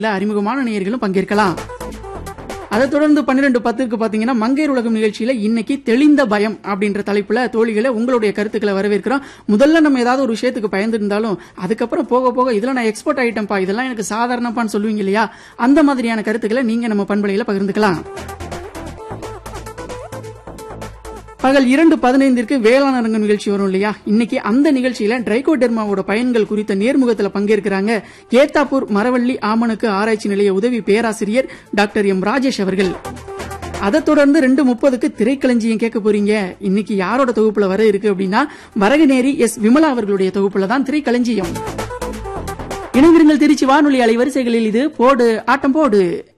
இல்ல அறிமுகமான நேயர்களும் பங்கேற்கலாம் அதை தொடர்ந்து பன்னிரெண்டு பத்திற்கு பாத்தீங்கன்னா மங்கையர் உலகம் நிகழ்ச்சியில இன்னைக்கு தெளிந்த பயம் அப்படின்ற தலைப்புல தோழிகளை உங்களுடைய கருத்துக்களை வரவேற்கிறோம் முதல்ல நம்ம ஏதாவது ஒரு விஷயத்துக்கு பயந்துருந்தாலும் அதுக்கப்புறம் போக போக இதுல நான் எக்ஸ்போர்ட் ஆயிட்டேன்ப்பா இதெல்லாம் எனக்கு சாதாரணப்பான்னு சொல்லுவீங்க இல்லையா அந்த மாதிரியான கருத்துக்களை நீங்க நம்ம பண்பலையில பகிர்ந்துக்கலாம் பகல் இரண்டு பதினைந்திற்கு வேளாண் அரங்க நிகழ்ச்சி வரும் இல்லையா இன்னைக்கு அந்த நிகழ்ச்சியில ட்ரைகோடெர்மாவோட பயன்கள் குறித்த நேர்முகத்துல பங்கேற்கிறாங்க ஏத்தாப்பூர் மரவள்ளி ஆமணக்கு ஆராய்ச்சி நிலைய உதவி பேராசிரியர் டாக்டர் எம் ராஜேஷ் அவர்கள் அதை தொடர்ந்து ரெண்டு முப்பதுக்கு திரைக்களஞ்சியம் கேட்க போறீங்க இன்னைக்கு யாரோட தொகுப்புல வர இருக்கு அப்படின்னா வரகநேரி எஸ் விமலா அவர்களுடைய தொகுப்புல தான் திரைக்களஞ்சியம் இணைந்திருங்கள் திருச்சி வானொலி அலைவரிசைகளில் இது போடு ஆட்டம் போடு